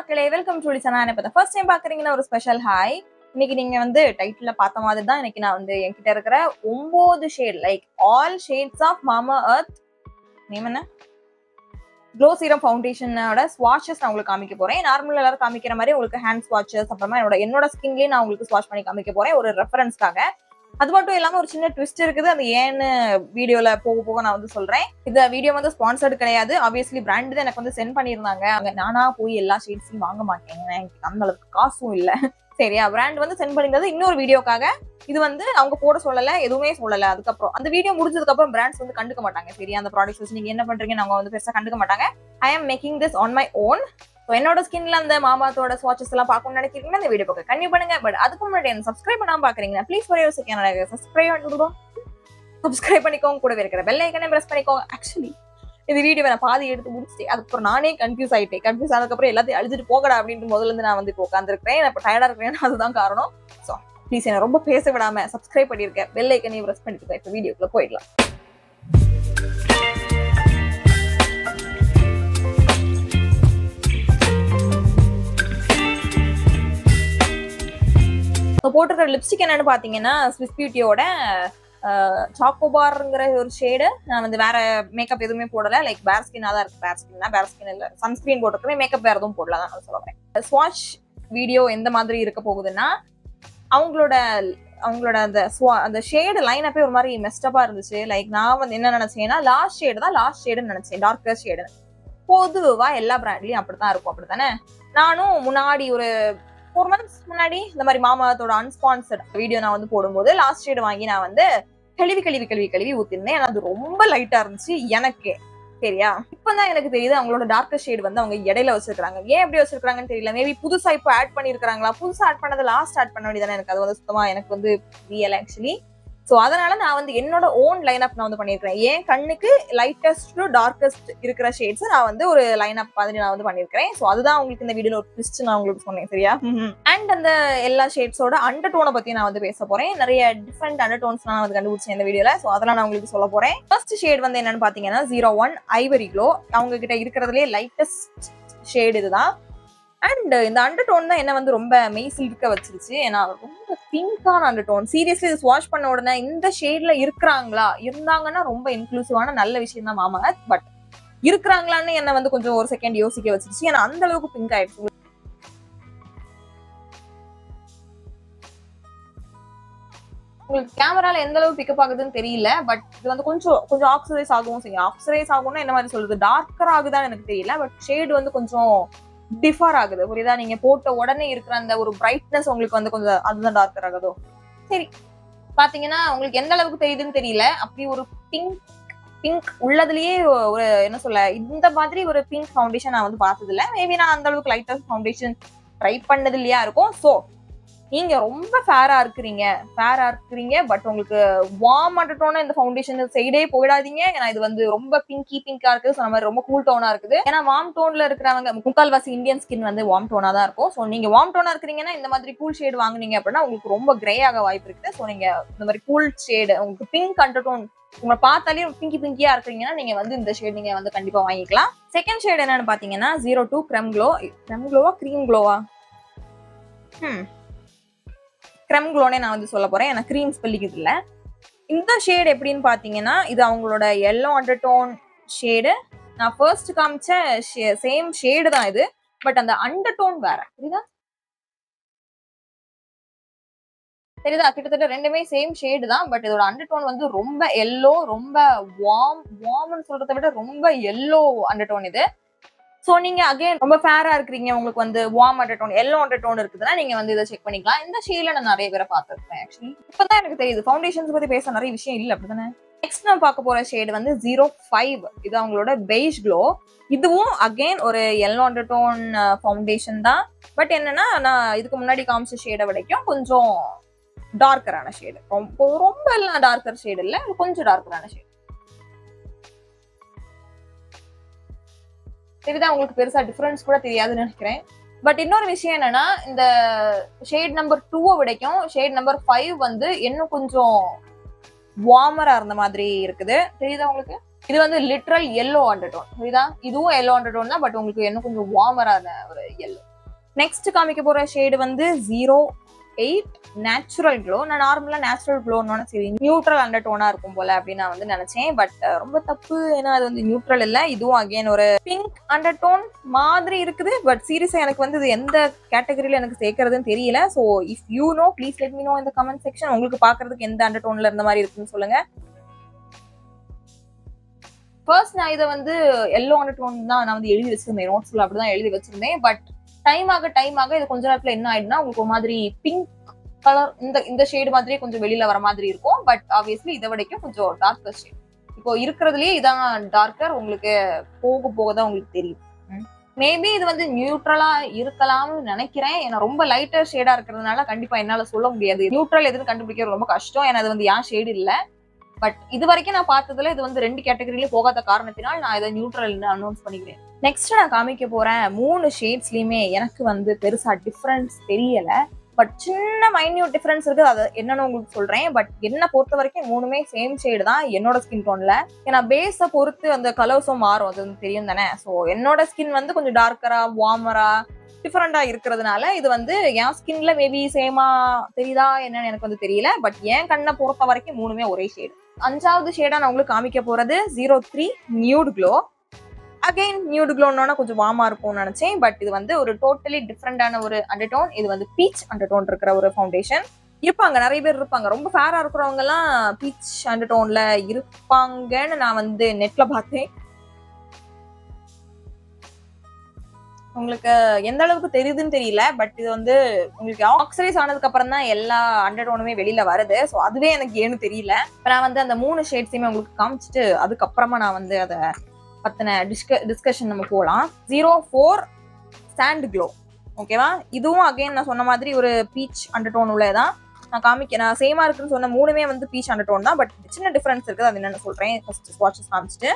மக்களே welcome to channel இப்போ first time பாக்குறீங்கன்னா ஒரு ஸ்பெஷல் ஹாய் இன்னைக்கு நீங்க வந்து டைட்டில் பார்த்த மாதிரி தான் இன்னைக்கு நான் வந்து என்கிட்ட இருக்கிற ஒன்பது shade like all shades of Mamaearth name என்ன க்ளோ சீரம் ஃபவுண்டேஷனோட ஸ்வாஷஸ் நான் உங்களுக்கு காமிக்க போறேன் நார்மல் எல்லாரும் காமிக்கிற மாதிரி உங்களுக்கு ஹேண்ட் ஸ்வாட்சஸ் அப்புறமா என்னோட என்னோட ஸ்கின்லயே நான் உங்களுக்கு ஸ்வாஷ் பண்ணி காமிக்க போறேன் ஒரு ரெஃபரன்ஸ்க்காக அது மட்டும் இல்லாம ஒரு சின்ன ட்விஸ்ட் இருக்குது அது ஏன்னு வீடியோல போக போக நான் வந்து சொல்றேன் இந்த வீடியோ வந்து ஸ்பான்சர்டு கிடையாது ஆப்வியஸ்லி பிராண்ட் தான் எனக்கு வந்து சென்ட் பண்ணியிருந்தாங்க அங்க நானா போய் எல்லா ஷேட்ஸையும் வாங்க மாட்டேன் எனக்கு அந்த அளவுக்கு காசும் இல்ல சரியா பிராண்ட் வந்து சென்ட் பண்ணியிருந்தது இன்னொரு வீடியோக்காக இது வந்து அவங்க போட சொல்லல எதுவுமே சொல்லல அதுக்கப்புறம் அந்த வீடியோ முடிஞ்சதுக்கு அப்புறம் பிராண்ட்ஸ் வந்து கண்டுக்க மாட்டாங்க சரியா அந்த ப்ராடக்ட்ஸ் வச்சு நீங்க என்ன பண்றீங்கன்னு அவங்க வந்து பெருசா கண்டுக்க மாட்டாங்க I am making this on my own so என்னோட ஸ்கின்ல அந்த மாமாத்தோட ஸ்வாட்சஸ் எல்லாம் பார்க்கணும்னு நினைக்கிறீங்கன்னா இந்த வீடியோ பார்க்க கண்டிப்பா பண்ணுங்க பட் அதுக்கு முன்னாடி என்ன சப்ஸ்கிரைப் பண்ணாம பாக்குறீங்கன்னா ப்ளீஸ் ஒரே ஒரு செகண்ட் சப்ஸ்கிரைப் பண்ணிடுவோம் சப்ஸ்கிரைப் பண்ணிக்கோங்க கூட இருக்கிற பெல் ஐக்கனே பிரஸ் பண்ணிக்கோங்க ஆக்சுவலி இந்த வீடியோ நான் பாதி எடுத்து முடிச்சுட்டு அதுக்கப்புறம் நானே கன்ஃபியூஸ் ஆயிட்டேன் கன்ஃபியூஸ் ஆனதுக்கப்புறம் எல்லாத்தையும் அழிச்சிட்டு போகடா அப்படின்ட்டு முதல்ல இருந்து நான் வந்து இப்போ உட்காந்துருக்கேன் இப்போ டயர்டா இருக்கிறேன் அதுதான் காரணம் ஸோ ப்ளீஸ் என்ன ரொம்ப பேச விடாம சப்ஸ்கிரைப் பண்ணிருக்கேன் பெல் ஐக்கனையும் பிரஸ் பண்ணிட்டு இப்போ வீடியோக்குள்ள போயிடலாம் இப்போ போட்டிருக்கிற லிப்ஸ்டிக் என்னன்னு பார்த்தீங்கன்னா ஸ்விஸ் பியூட்டியோட சாக்கோபார்ங்கிற ஒரு ஷேடு நான் வந்து வேற மேக்கப் எதுவுமே போடல லைக் பேர் ஸ்கின்னாக தான் இருக்கு பேர் ஸ்கின்னா பேர் ஸ்கின் இல்லை சன்ஸ்கிரீன் போட்டிருக்கேன் மேக்கப் வேற எதுவும் போடல தான் நான் சொல்லுவேன் ஸ்வாட்ச் வீடியோ எந்த மாதிரி இருக்க போகுதுன்னா அவங்களோட அவங்களோட அந்த ஸ்வா அந்த ஷேடு லைன் அப்பே ஒரு மாதிரி மெஸ்டப்பா இருந்துச்சு லைக் நான் வந்து என்ன நினைச்சேன்னா லாஸ்ட் ஷேடு தான் லாஸ்ட் ஷேடுன்னு நினைச்சேன் டார்க்கர் ஷேடு பொதுவா எல்லா பிராண்ட்லயும் அப்படித்தான் இருக்கும் அப்படித்தானே நானும் முன்னாடி ஒரு ஃபோர் மந்த்ஸ் முன்னாடி இந்த மாதிரி மாமாத்தோட அன்ஸ்பான்சர்ட் வீடியோ நான் வந்து போடும்போது லாஸ்ட் ஷேடு வாங்கி நான் வந்து கழுவி கழுவி கழுவி கழுவி ஊத்திருந்தேன் ஏன்னா அது ரொம்ப லைட்டா இருந்துச்சு எனக்கு சரியா இப்பதான் எனக்கு தெரியுது அவங்களோட டார்க்கர் ஷேட் வந்து அவங்க இடையில வச்சிருக்காங்க ஏன் எப்படி வச்சிருக்காங்கன்னு தெரியல மேபி புதுசா இப்போ ஆட் பண்ணிருக்காங்களா புதுசா ஆட் பண்ணது லாஸ்ட் ஆட் பண்ண வேண்டியதானே எனக்கு அது வந்து சுத்தமா எனக்கு வந்து ரியல் ஆக்சுவலி ஸோ அதனால நான் வந்து என்னோட ஓன் லைன் அப் நான் வந்து பண்ணியிருக்கிறேன் என் கண்ணுக்கு லைட்டஸ்ட் டு டார்க்கஸ்ட் இருக்கிற ஷேட்ஸ் நான் வந்து ஒரு லைன் அப் மாதிரி நான் வந்து பண்ணியிருக்கிறேன் ஸோ அதுதான் உங்களுக்கு இந்த வீடியோல ஒரு ட்விஸ்ட் நான் உங்களுக்கு சொன்னேன் சரியா அண்ட் அந்த எல்லா ஷேட்ஸோட அண்டர் டோனை பத்தி நான் வந்து பேச போறேன் நிறைய டிஃப்ரெண்ட் அண்டர் டோன்ஸ் நான் வந்து கண்டுபிடிச்சேன் இந்த வீடியோல ஸோ அதெல்லாம் நான் உங்களுக்கு சொல்ல போறேன் ஃபர்ஸ்ட் ஷேட் வந்து என்னன்னு பாத்தீங்கன்னா ஜீரோ ஒன் ஐவரி க்ளோ அவங்க கிட்ட இருக்கிறதுலே லைட்டஸ்ட் ஷேடு இதுதான் அண்ட் இந்த அண்டர் டோன் தான் என்ன வந்து ரொம்ப மெய் சிலிர்க்க வச்சிருச்சு ஏன்னா ரொம்ப பிங்கான அண்டர் டோன் சீரியஸ்லி இது வாஷ் பண்ண உடனே இந்த ஷேட்ல இருக்கிறாங்களா இருந்தாங்கன்னா ரொம்ப இன்க்ளூசிவான நல்ல விஷயம் தான் மாமா பட் இருக்கிறாங்களான்னு என்ன வந்து கொஞ்சம் ஒரு செகண்ட் யோசிக்க வச்சிருச்சு ஏன்னா அந்த அளவுக்கு பிங்க் ஆயிடுச்சு உங்களுக்கு கேமரால எந்த அளவு பிக்கப் ஆகுதுன்னு தெரியல பட் இது வந்து கொஞ்சம் கொஞ்சம் ஆக்சிடைஸ் ஆகவும் செய்யும் ஆக்சிடைஸ் ஆகும்னா என்ன மாதிரி சொல்றது டார்க்கர் ஆகுதான்னு எனக்கு தெரியல பட் ஷேடு வந்து கொஞ்சம் டிஃபர் ஆகுது புரியுதா நீங்க போட்ட உடனே இருக்கிற அந்த ஒரு பிரைட்னஸ் உங்களுக்கு வந்து கொஞ்சம் அதுதான் டார்க்கர் ஆகுதோ சரி பாத்தீங்கன்னா உங்களுக்கு எந்த அளவுக்கு தெரியுதுன்னு தெரியல அப்படி ஒரு பிங்க் பிங்க் உள்ளதுலயே ஒரு என்ன சொல்ல இந்த மாதிரி ஒரு பிங்க் ஃபவுண்டேஷன் நான் வந்து பார்த்தது இல்லை மேபி நான் அந்த அளவுக்கு லைட்டர் ஃபவுண்டேஷன் ட்ரை பண்ணது இல்லையா இருக்கும் ஸோ நீங்க ரொம்ப ஃபேரா இருக்கிறீங்க ஃபேரா இருக்கிறீங்க பட் உங்களுக்கு வார்ம் அண்டர்டோன இந்த ஃபவுண்டேஷன் சைடே போயிடாதீங்க ஏன்னா இது வந்து ரொம்ப பிங்கி பிங்கா இருக்கு சொன்ன மாதிரி ரொம்ப கூல் டோனா இருக்குது ஏன்னா வார்ம் டோன்ல இருக்கிறவங்க முக்கால்வாசி இந்தியன் ஸ்கின் வந்து வார்ம் டோனா தான் இருக்கும் ஸோ நீங்க வார்ம் டோனா இருக்கிறீங்கன்னா இந்த மாதிரி கூல் ஷேடு வாங்குனீங்க அப்படின்னா உங்களுக்கு ரொம்ப கிரே ஆக வாய்ப்பு இருக்குது ஸோ நீங்க இந்த மாதிரி கூல் ஷேடு உங்களுக்கு பிங்க் அண்டர்டோன் உங்களை பார்த்தாலே பிங்கி பிங்கியா இருக்கிறீங்கன்னா நீங்க வந்து இந்த ஷேட் நீங்க வந்து கண்டிப்பா வாங்கிக்கலாம் செகண்ட் ஷேட் என்னன்னு பாத்தீங்கன்னா zero two creme glow creme க்ளோவா க்ரீம் க்ளோவா ம் கிரெம் க்ளோனே நான் வந்து சொல்ல போறேன் எனக்கு க்ரீம் ஸ்பெல்லிங் இல்லை இந்த ஷேட் எப்படின்னு பார்த்தீங்கன்னா இது அவங்களோட எல்லோ அண்டர் டோன் ஷேடு நான் ஃபர்ஸ்ட் காமிச்ச சேம் ஷேடு தான் இது பட் அந்த அண்டர் டோன் வேற புரியுதா தெரியுதா கிட்டத்தட்ட ரெண்டுமே சேம் ஷேடு தான் பட் இதோட அண்டர் டோன் வந்து ரொம்ப எல்லோ ரொம்ப வார்ம் வார்ம்னு சொல்றதை விட ரொம்ப எல்லோ அண்டர் டோன் இது ஸோ நீங்க அகைன் ரொம்ப ஃபேரா இருக்கிறீங்க உங்களுக்கு வந்து warm undertone yellow undertone இருக்குதுன்னா நீங்க வந்து இதை செக் பண்ணிக்கலாம் இந்த ஷேட்ல நான் நிறைய பேரை பார்த்துருக்கேன் ஆக்சுவலி இப்பதான் எனக்கு தெரியுது ஃபவுண்டேஷன்ஸ் பத்தி பேச நிறைய விஷயம் இல்லை அப்படிதானே நெக்ஸ்ட் நான் பார்க்க போற ஷேடு வந்து ஜீரோ ஃபைவ் இது அவங்களோட பெய்ஜ் க்ளோ இதுவும் அகைன் ஒரு எல்லோ அண்டர் டோன் ஃபவுண்டேஷன் தான் பட் என்னன்னா நான் இதுக்கு முன்னாடி காமிச்ச ஷேடை விடைக்கும் கொஞ்சம் டார்க்கரான ஷேடு ரொம்ப ரொம்ப எல்லாம் டார்க்கர் ஷேடு இல்லை கொஞ்சம் டார்க்கரான ஷேடு தெரியுதா உங்களுக்கு பெருசா டிஃபரன்ஸ் கூட தெரியாதுன்னு நினைக்கிறேன் பட் இன்னொரு விஷயம் என்னன்னா இந்த ஷேட் நம்பர் டூவை விடைக்கும் ஷேட் நம்பர் ஃபைவ் வந்து இன்னும் கொஞ்சம் வார்மரா இருந்த மாதிரி இருக்குது தெரியுதா உங்களுக்கு இது வந்து லிட்ரல் எல்லோ அண்டர்டோன் புரியுதா இதுவும் எல்லோ அண்டர்டோன் தான் பட் உங்களுக்கு இன்னும் கொஞ்சம் வார்மரான ஒரு எல்லோ நெக்ஸ்ட் காமிக்க போற ஷேடு வந்து ஜீரோ எயிட் நேச்சுரல் க்ளோ நான் நார்மலா நேச்சுரல் க்ளோன்னு சரி நியூட்ரல் அண்டர் டோனா இருக்கும் போல அப்படின்னு நான் வந்து நினைச்சேன் பட் ரொம்ப தப்பு ஏன்னா அது வந்து நியூட்ரல் இல்ல இதுவும் அகைன் ஒரு பிங்க் அண்டர் டோன் மாதிரி இருக்குது பட் சீரியஸா எனக்கு வந்து இது எந்த கேட்டகரியில எனக்கு சேர்க்கறதுன்னு தெரியல so if you know please let me know இந்த கமெண்ட் செக்ஷன் உங்களுக்கு பாக்குறதுக்கு எந்த அண்டர் டோன்ல இருந்த மாதிரி இருக்குன்னு சொல்லுங்க ஃபர்ஸ்ட் நான் இதை வந்து எல்லோ அண்டர் டோன் தான் நான் வந்து எழுதி வச்சிருந்தேன் நோட்ஸ்ல அப்படிதான் எழுதி வச்சிருந்தேன் பட் டைம் ஆக டைம் ஆக இது கொஞ்ச நேரத்துல என்ன ஆயிடுனா உங்களுக்கு ஒரு மாதிரி பிங்க் கலர் இந்த இந்த ஷேடு மாதிரியே கொஞ்சம் வெளியில வர மாதிரி இருக்கும் பட் ஆப்வியஸ்லி இதை விடைக்கும் கொஞ்சம் டார்க்கர் ஷேட் இப்போ இருக்கிறதுலயே இதான் டார்க்கர் உங்களுக்கு போக போக தான் உங்களுக்கு தெரியும் மேபி இது வந்து நியூட்ரலா இருக்கலாம்னு நினைக்கிறேன் ஏன்னா ரொம்ப லைட்டர் ஷேடா இருக்கிறதுனால கண்டிப்பா என்னால சொல்ல முடியாது நியூட்ரல் எதுன்னு கண்டுபிடிக்கிறது ரொம்ப கஷ்டம் ஏன்னா அது வந்து ஏன் ஷேடு இல்ல பட் இது வரைக்கும் நான் பார்த்ததுல இது வந்து ரெண்டு கேட்டகரியில போகாத காரணத்தினால் நான் இதை நியூட்ரல் அனௌன்ஸ் பண்ணிக்கிறேன் நெக்ஸ்ட் நான் காமிக்க போறேன் மூணு ஷேட்ஸ்லயுமே எனக்கு வந்து பெருசா டிஃபரன்ஸ் தெரியல பட் சின்ன மைன்யூட் டிஃபரன்ஸ் இருக்கு அது என்னன்னு உங்களுக்கு சொல்றேன் பட் என்ன பொறுத்த வரைக்கும் மூணுமே சேம் ஷேடு தான் என்னோட ஸ்கின் டோன்ல ஏன்னா பேஸை பொறுத்து அந்த கலர்ஸும் மாறும் அது வந்து தெரியும் தானே ஸோ என்னோட ஸ்கின் வந்து கொஞ்சம் டார்க்கரா வார்மரா டிஃப்ரெண்டா இருக்கிறதுனால இது வந்து என் ஸ்கின்ல மேபி சேமா தெரியுதா என்னன்னு எனக்கு வந்து தெரியல பட் என் கண்ணை பொறுத்த வரைக்கும் மூணுமே ஒரே ஷேடு அஞ்சாவது ஷேடா நான் உங்களுக்கு காமிக்க போறது zero three nude glow again nude க்ளோன்னா கொஞ்சம் வார்மா இருக்கும்னு நினைச்சேன் பட் இது வந்து ஒரு டோட்டலி டிஃப்ரெண்டான ஒரு அண்டர்டோன் இது வந்து பீச் அண்டர்டோன் இருக்கிற ஒரு ஃபவுண்டேஷன் இருப்பாங்க நிறைய பேர் இருப்பாங்க ரொம்ப ஃபேரா இருக்கிறவங்க எல்லாம் பீச் அண்டர்டோன்ல இருப்பாங்கன்னு நான் வந்து நெட்ல பார்த்தேன் உங்களுக்கு எந்த அளவுக்கு தெரியுதுன்னு தெரியல பட் இது வந்து உங்களுக்கு ஆக்சரைஸ் ஆனதுக்கு அப்புறம் தான் எல்லா அண்டர்டோனுமே வெளியில வருது ஸோ அதுவே எனக்கு ஏன்னு தெரியல இப்போ நான் வந்து அந்த மூணு ஷேட்ஸையுமே உங்களுக்கு காமிச்சிட்டு அதுக்கப்புறமா நான் வந்து அதை பத்தின டிஸ்க டிஸ்கஷன் நம்ம போகலாம் ஜீரோ ஃபோர் சாண்ட் க்ளோ ஓகேவா இதுவும் அகைன் நான் சொன்ன மாதிரி ஒரு பீச் அண்டர்டோன் உள்ளதான் நான் காமிக்க நான் சேமா இருக்குன்னு சொன்ன மூணுமே வந்து பீச் அண்டர்டோன் தான் பட் சின்ன டிஃபரன்ஸ் இருக்குது அது என்னன்னு சொல்றேன் ஃபர்ஸ்ட் ஸ்வாட்சஸ் காமிச்சிட்டு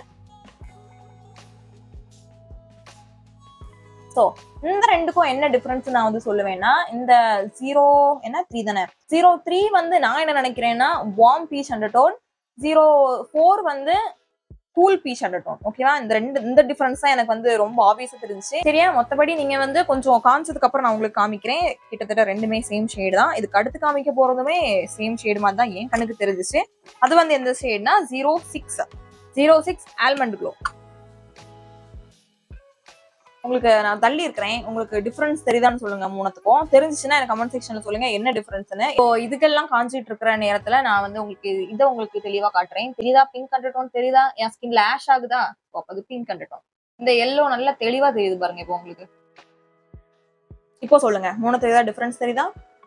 ஸோ இந்த ரெண்டுக்கும் என்ன டிஃபரன்ஸ் நான் வந்து சொல்லுவேன்னா இந்த ஜீரோ என்ன த்ரீ தானே ஜீரோ த்ரீ வந்து நான் என்ன நினைக்கிறேன்னா warm peach undertone zero four வந்து கூல் பீச் அண்டர்டோன் ஓகேவா இந்த ரெண்டு இந்த டிஃபரன்ஸ் தான் எனக்கு வந்து ரொம்ப ஆப்வியஸா தெரிஞ்சுச்சு சரியா மொத்தபடி நீங்க வந்து கொஞ்சம் காமிச்சதுக்கு அப்புறம் நான் உங்களுக்கு காமிக்கிறேன் கிட்டத்தட்ட ரெண்டுமே சேம் ஷேடு தான் இதுக்கு அடுத்து காமிக்க போறதுமே சேம் ஷேடு மாதிரி தான் என் கண்ணுக்கு தெரிஞ்சிச்சு அது வந்து எந்த ஷேட்னா zero six zero six almond glow உங்களுக்கு நான் தள்ளி இருக்கிறேன் உங்களுக்கு டிஃபரன்ஸ் தெரியுதான்னு சொல்லுங்க மூணுத்துக்கும் தெரிஞ்சுச்சுன்னா எனக்கு கமெண்ட் செக்ஷன்ல சொல்லுங்க என்ன டிஃபரன்ஸ்னு இப்போ இதுக்கெல்லாம் காஞ்சிட்டு இருக்கிற நேரத்துல நான் வந்து உங்களுக்கு இதை உங்களுக்கு தெளிவா காட்டுறேன் தெரியுதா பிங்க் கண்டட்டோன் தெரியுதா என் ஸ்கின்ல ஆஷ் ஆகுதா அப்போ அது பிங்க் கண்டட்டோன் இந்த எல்லோ நல்லா தெளிவா தெரியுது பாருங்க இப்போ உங்களுக்கு இப்போ சொல்லுங்க மூணு தெரியுதா டிஃபரன்ஸ் தெரியுதா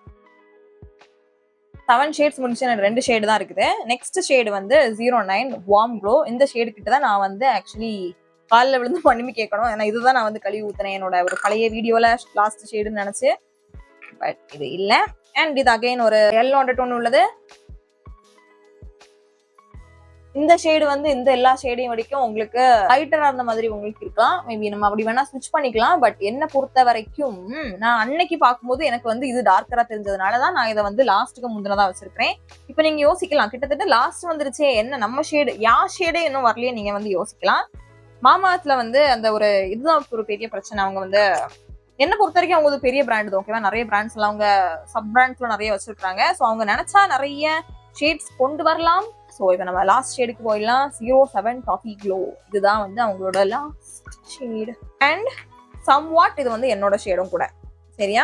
செவன் ஷேட்ஸ் முடிச்சு எனக்கு ரெண்டு ஷேடு தான் இருக்குது நெக்ஸ்ட் ஷேடு வந்து ஜீரோ நைன் வார்ம் க்ளோ இந்த ஷேடு கிட்ட தான் நான் வந்து ஆக்சுவலி காலில் விழுந்து மன்னிப்பு கேட்கணும் ஏன்னா இதுதான் நான் வந்து கழுவி ஊத்துனேன் என்னோட ஒரு பழைய வீடியோல லாஸ்ட் ஷேடுன்னு நினைச்சு பட் இது இல்ல அண்ட் இது அகைன் ஒரு எல்லோ டோன் உள்ளது இந்த ஷேடு வந்து இந்த எல்லா ஷேடையும் வரைக்கும் உங்களுக்கு லைட்டரா இருந்த மாதிரி உங்களுக்கு இருக்கலாம் மேபி நம்ம அப்படி வேணா ஸ்விட்ச் பண்ணிக்கலாம் பட் என்ன பொறுத்த வரைக்கும் ம், நான் அன்னைக்கு பார்க்கும்போது எனக்கு வந்து இது டார்க்கரா தெரிஞ்சதுனால தான் நான் இதை வந்து லாஸ்ட்டுக்கு முந்தினதா வச்சிருக்கிறேன் இப்போ நீங்க யோசிக்கலாம் கிட்டத்தட்ட லாஸ்ட் வந்துருச்சே என்ன நம்ம ஷேடு யா ஷேடே இன்னும் வரலையே நீங்க வந்து யோசிக்கலாம் மாமாத்துல வந்து அந்த ஒரு இதுதான் ஒரு பெரிய பிரச்சனை அவங்க வந்து என்ன பொறுத்த வரைக்கும் அவங்க ஒரு பெரிய பிராண்ட் தான் ஓகேவா நிறைய பிராண்ட்ஸ் எல்லாம் அவங்க சப் பிராண்ட்ஸ்ல நிறைய வச்சிருக்காங்க ஸோ அவங்க நினைச்சா நிறைய ஷேட்ஸ் கொண்டு வரலாம் ஸோ இப்போ நம்ம லாஸ்ட் ஷேடுக்கு போயிடலாம் ஜீரோ செவன் காஃபி க்ளோ இதுதான் வந்து அவங்களோட last shade and somewhat இது வந்து என்னோட ஷேடும் கூட சரியா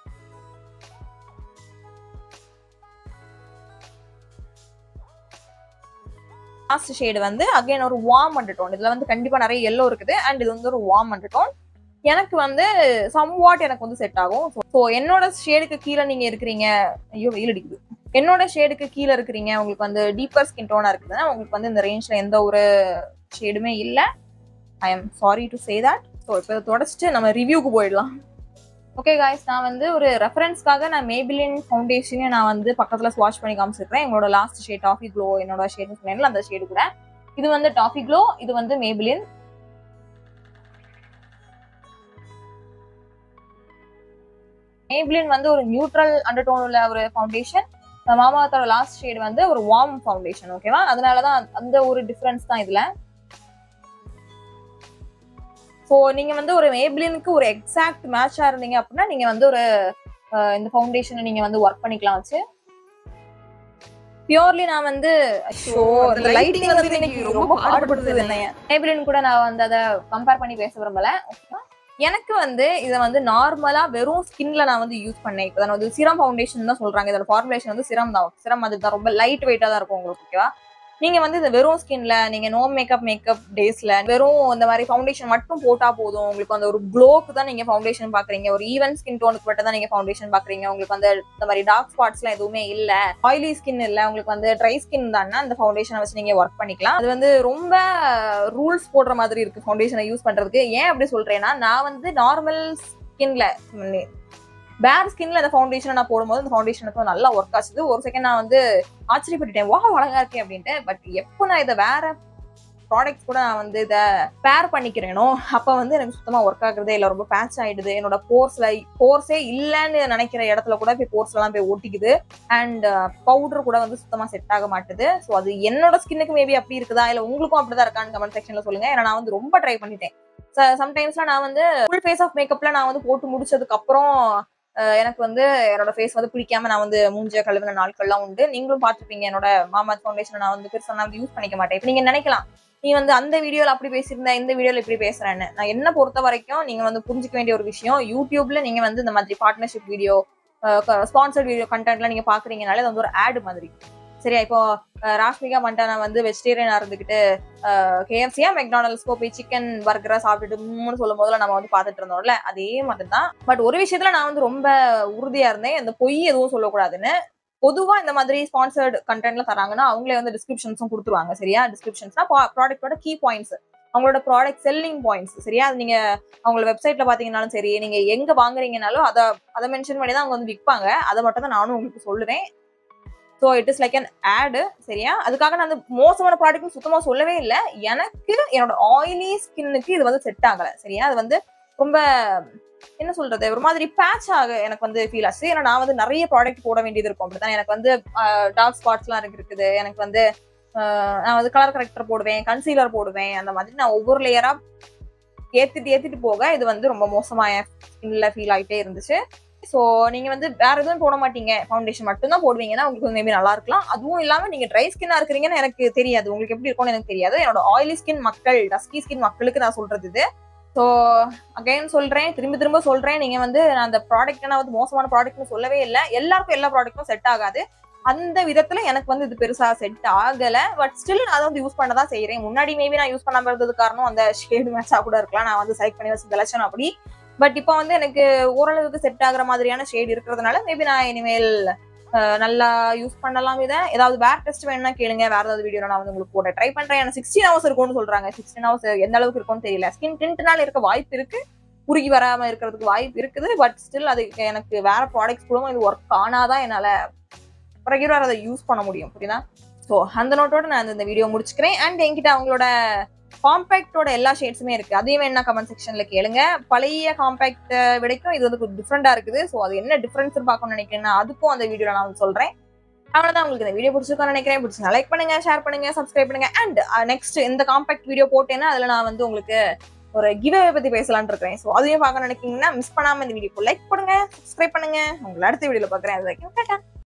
லாஸ்ட் ஷேடு வந்து அகைன் ஒரு வார்ம் அண்டர்டோன் இதுல வந்து கண்டிப்பா நிறைய எல்லோ இருக்குது அண்ட் இது வந்து ஒரு வார்ம் அண்டர்டோன் எனக்கு வந்து சம் வாட் எனக்கு வந்து செட் ஆகும் ஸோ என்னோட ஷேடுக்கு கீழே நீங்க இருக்கிறீங்க ஐயோ வெயில் அடிக்குது என்னோட ஷேடுக்கு கீழே இருக்கிறீங்க உங்களுக்கு வந்து டீப்பர் ஸ்கின் டோனா இருக்குதுன்னா உங்களுக்கு வந்து இந்த ரேஞ்ச்ல எந்த ஒரு ஷேடுமே இல்லை I am sorry to say that so இப்போ இதை தொடச்சிட்டு நம்ம ரிவ்யூக்கு போயிடலாம் ஓகே காய்ஸ் நான் வந்து ஒரு ரெஃபரன்ஸ்க்காக நான் மேபிலின் ஃபவுண்டேஷனையும் நான் வந்து பக்கத்தில் ஸ்வாட்ச் பண்ணி காமிச்சிருக்கேன் எங்களோட லாஸ்ட் ஷேட் டாஃபி க்ளோ என்னோட ஷேட்னு சொன்னேன்ல அந்த ஷேடு கூட இது வந்து டாஃபி க்ளோ இது வந்து மேபிலின் மேபிலின் வந்து ஒரு நியூட்ரல் அண்டர்டோன் உள்ள ஒரு ஃபவுண்டேஷன் மாமாத்தோட லாஸ்ட் ஷேடு வந்து ஒரு வார்ம் ஃபவுண்டேஷன் ஓகேவா அதனால தான் அந்த ஒரு டிஃப்ரென்ஸ் தான் இதுல ஸோ நீங்க வந்து ஒரு மேப்ளினுக்கு ஒரு எக்ஸாக்ட் மேட்சா இருந்தீங்க அப்படின்னா நீங்க வந்து ஒரு அஹ், இந்த ஃபவுண்டேஷனை நீங்க வந்து ஒர்க் பண்ணிக்கலாம் வச்சு பியூர்லி நான் வந்து ஷோ அந்த லைட்டிங் வந்து எனக்கு ரொம்ப பாடுபடுத்துது என்னைய மேப்ளின் கூட நான் வந்து அதை கம்பேர் பண்ணி பேச விரும்பல ஓகேவா? எனக்கு வந்து இதை வந்து நார்மலா வெறும் ஸ்கின்ல நான் வந்து யூஸ் பண்ணேன் இப்போ வந்து சிரம் ஃபவுண்டேஷன் தான் சொல்றாங்க இதோட ஃபார்முலேஷன் வந்து சிரம் தான் சிரம் அதுக்கு தான் ரொம்ப லைட் வெயிட்டா தான் இருக்கும் உங்களுக்கு ஓகேவா நீங்க வந்து இந்த வெறும் ஸ்கின்ல நீங்க நோ மேக்கப் மேக்கப் டேஸ்ல வெறும் இந்த மாதிரி ஃபவுண்டேஷன் மட்டும் போட்டா போதும் உங்களுக்கு அந்த ஒரு க்ளோக்கு தான் நீங்க ஃபவுண்டேஷன் பாக்குறீங்க ஒரு ஈவன் ஸ்கின் டோனுக்கு மட்டும் தான் நீங்க ஃபவுண்டேஷன் பாக்குறீங்க உங்களுக்கு வந்து இந்த மாதிரி டார்க் ஸ்பாட்ஸ்லாம் எதுவுமே இல்ல ஆயிலி ஸ்கின் இல்ல உங்களுக்கு வந்து ட்ரை ஸ்கின் தானே அந்த ஃபவுண்டேஷனை வச்சு நீங்க ஒர்க் பண்ணிக்கலாம் அது வந்து ரொம்ப ரூல்ஸ் போடுற மாதிரி இருக்கு ஃபவுண்டேஷனை யூஸ் பண்றதுக்கு ஏன் அப்படி சொல்றேன்னா நான் வந்து நார்மல் ஸ்கின்ல பேர் ஸ்கின்ல அந்த ஃபவுண்டேஷனை நான் போடும்போது அந்த ஃபவுண்டேஷனுக்கு நல்லா ஒர்க் ஆச்சுது ஒரு செகண்ட் நான் வந்து ஆச்சரியப்பட்டுட்டேன் வா அழகா இருக்கேன் அப்படின்ட்டு பட் எப்போ நான் இதை வேற ப்ராடக்ட்ஸ் கூட நான் வந்து இதை பேர் பண்ணிக்கிறேனோ அப்போ வந்து எனக்கு சுத்தமாக ஒர்க் ஆகுறதே இல்லை ரொம்ப பேட்ச் ஆயிடுது என்னோட போர்ஸ்ல போர்ஸே இல்லைன்னு நினைக்கிற இடத்துல கூட போய் போர்ஸ்லாம் போய் ஒட்டிக்குது அண்ட் பவுடர் கூட வந்து சுத்தமாக செட் ஆக மாட்டுது ஸோ அது என்னோட ஸ்கின்னுக்கு மேபி அப்படி இருக்குதா இல்லை உங்களுக்கும் அப்படிதான் இருக்கான்னு கமெண்ட் செக்ஷன்ல சொல்லுங்க ஏன்னா நான் வந்து ரொம்ப ட்ரை பண்ணிட்டேன் சம்டைம்ஸ்லாம் நான் வந்து ஃபுல் ஃபேஸ் ஆஃப் மேக்கப்ல நான் வந்து போட்டு முடிச்சதுக்கு அப்புறம் அஹ் எனக்கு வந்து என்னோட ஃபேஸ் வந்து பிடிக்காம நான் வந்து மூஞ்ச கழுவின நாட்கள்லாம் உண்டு நீங்களும் பார்த்துருப்பீங்க என்னோட மாமா ஃபவுண்டேஷன் நான் வந்து பெருசா நான் யூஸ் பண்ணிக்க மாட்டேன் இப்போ நீங்க நினைக்கலாம் நீ வந்து அந்த வீடியோல அப்படி பேசியிருந்த இந்த வீடியோல இப்படி பேசுறேன்னு நான் என்ன பொறுத்த வரைக்கும் நீங்க வந்து புரிஞ்சுக்க வேண்டிய ஒரு விஷயம் யூடியூப்ல நீங்க வந்து இந்த மாதிரி பார்ட்னர்ஷிப் வீடியோ ஸ்பான்சர்ட் வீடியோ கண்டென்ட்லாம் நீங்க பாக்குறீங்கனாலே அது வந்து ஒரு ஆடு மாதிரி சரியா இப்போ அஹ் ராஷ்மிகா மண்டானா வந்து வெஜிடேரியனா இருந்துகிட்டு கேஎஃப்சியா மெக்டானல்ஸ்க்கோ போய் சிக்கன் பர்கரா சாப்பிட்டுட்டு மூணு சொல்லும் போதுல நம்ம வந்து பார்த்துட்டு இருந்தோம்ல அதே மாதிரி தான் பட் ஒரு விஷயத்துல நான் வந்து ரொம்ப உறுதியா இருந்தேன் இந்த பொய் எதுவும் சொல்லக்கூடாதுன்னு பொதுவா இந்த மாதிரி ஸ்பான்சர்ட் கண்டென்ட்ல தராங்கன்னா அவங்களே வந்து டிஸ்கிரிப்ஷன்ஸும் கொடுத்துருவாங்க சரியா டிஸ்கிரிப்ஷன்ஸ்னா ப்ராடக்ட்டோட கீ பாயிண்ட்ஸ் அவங்களோட ப்ராடக்ட் செல்லிங் பாயிண்ட்ஸ் சரியா அது நீங்க அவங்களோட வெப்சைட்ல பாத்தீங்கன்னாலும் சரி நீங்க எங்க வாங்குறீங்கனாலும் அதை அதை மென்ஷன் பண்ணி தான் அவங்க வந்து விற்பாங்க அதை மட்டும் தான் நானும் உங்களுக்கு சொல்லுவேன் so it is like an ad சரியா அதுக்காக நான் அந்த மோசமான ப்ராடக்ட் சுத்தமாக சொல்லவே இல்லை எனக்கு என்னோட ஆயிலி ஸ்கின்னுக்கு இது வந்து செட் ஆகலை சரியா அது வந்து ரொம்ப என்ன சொல்றது ஒரு மாதிரி பேட்ச் ஆக எனக்கு வந்து ஃபீல் ஆச்சு ஏன்னா நான் வந்து நிறைய ப்ராடக்ட் போட வேண்டியது இருக்கும் அப்படித்தான் எனக்கு வந்து டார்க் ஸ்பாட்ஸ்லாம் இருக்கு இருக்குது எனக்கு வந்து ஆஹ் நான் வந்து கலர் கரெக்டர் போடுவேன் கன்சீலர் போடுவேன் அந்த மாதிரி நான் ஒவ்வொரு லேயரா ஏத்திட்டு ஏத்திட்டு போக இது வந்து ரொம்ப மோசமா என் ஸ்கின்ல ஃபீல் ஆயிட்டே இருந்துச்சு ஸோ நீங்க வந்து வேற எதுவும் போட மாட்டீங்க ஃபவுண்டேஷன் மட்டும் தான் போடுவீங்கன்னா உங்களுக்கு மேபி நல்லா இருக்கலாம் அதுவும் இல்லாம நீங்க ட்ரை ஸ்கின்னா இருக்கிறீங்கன்னு எனக்கு தெரியாது உங்களுக்கு எப்படி இருக்கும்னு எனக்கு தெரியாது என்னோட ஆயிலி ஸ்கின் மக்கள் டஸ்கி ஸ்கின் மக்களுக்கு நான் சொல்றது இது ஸோ அகைன் சொல்றேன் திரும்ப திரும்ப சொல்றேன் நீங்க வந்து நான் அந்த ப்ராடக்ட் நான் வந்து மோசமான ப்ராடக்ட்னு சொல்லவே இல்லை எல்லாருக்கும் எல்லா ப்ராடக்ட்டும் செட் ஆகாது அந்த விதத்துல எனக்கு வந்து இது பெருசா செட் ஆகல பட் ஸ்டில் நான் அதை வந்து யூஸ் பண்ண தான் செய்யறேன் முன்னாடி மேபி நான் யூஸ் பண்ணாம இருந்தது காரணம் அந்த ஷேடு மேட்சா கூட இருக்கலாம் நான் வந்து செலக்ட் பண்ணி வச்ச லட்சணம் அப்படி பட் இப்போ வந்து எனக்கு ஓரளவுக்கு செட் ஆகுற மாதிரியான ஷேட் இருக்கிறதுனால மேபி நான் இனிமேல் அஹ், நல்லா யூஸ் பண்ணலாம் இதை ஏதாவது வேற டெஸ்ட் வேணும்னா கேளுங்க வேற ஏதாவது வீடியோ நான் வந்து உங்களுக்கு போட ட்ரை பண்றேன் எனக்கு சிக்ஸ்டீன் ஹவர்ஸ் இருக்கும்னு சொல்றாங்க சிக்ஸ்டீன் ஹவர்ஸ் எந்த அளவுக்கு இருக்கும்னு தெரியல ஸ்கின் டிண்ட்னால இருக்க வாய்ப்பு இருக்கு உருகி வராம இருக்கிறதுக்கு வாய்ப்பு இருக்குது பட் ஸ்டில் அதுக்கு எனக்கு வேற ப்ராடக்ட்ஸ் கூட இது ஒர்க் ஆனாதான் என்னால ரெகுலர் அதை யூஸ் பண்ண முடியும் புரியுதா ஸோ அந்த நோட்டோட நான் இந்த வீடியோ முடிச்சுக்கிறேன் அண்ட் என்கிட்ட அவங்களோட காம்பேக்டோட எல்லா ஷேட்ஸுமே இருக்கு அதையும் வேணா கமெண்ட் செக்ஷன்ல கேளுங்க பழைய காம்பேக்ட் விடைக்கும் இது வந்து டிஃப்ரெண்டா இருக்குது ஸோ அது என்ன டிஃபரன்ஸ் பார்க்கணும்னு நினைக்கிறேன்னா அதுக்கும் அந்த வீடியோல நான் வந்து சொல்றேன் அவ்வளவுதான் உங்களுக்கு இந்த வீடியோ பிடிச்சிருக்கோம்னு நினைக்கிறேன் பிடிச்சி லைக் பண்ணுங்க ஷேர் பண்ணுங்க சப்ஸ்கிரைப் பண்ணுங்க அண்ட் நெக்ஸ்ட் இந்த காம்பேக்ட் வீடியோ போட்டேன்னா அதுல நான் வந்து உங்களுக்கு ஒரு கிவ் பத்தி பேசலாம்னு இருக்கேன் ஸோ அதையும் பார்க்க நினைக்கிறீங்கன்னா மிஸ் பண்ணாம இந்த வீடியோ லைக் பண்ணுங்க சப்ஸ்கிரைப் பண்ணுங்க உங்களை அடுத்த வீடியோல பாக்குறேன் அது வரைக்கும்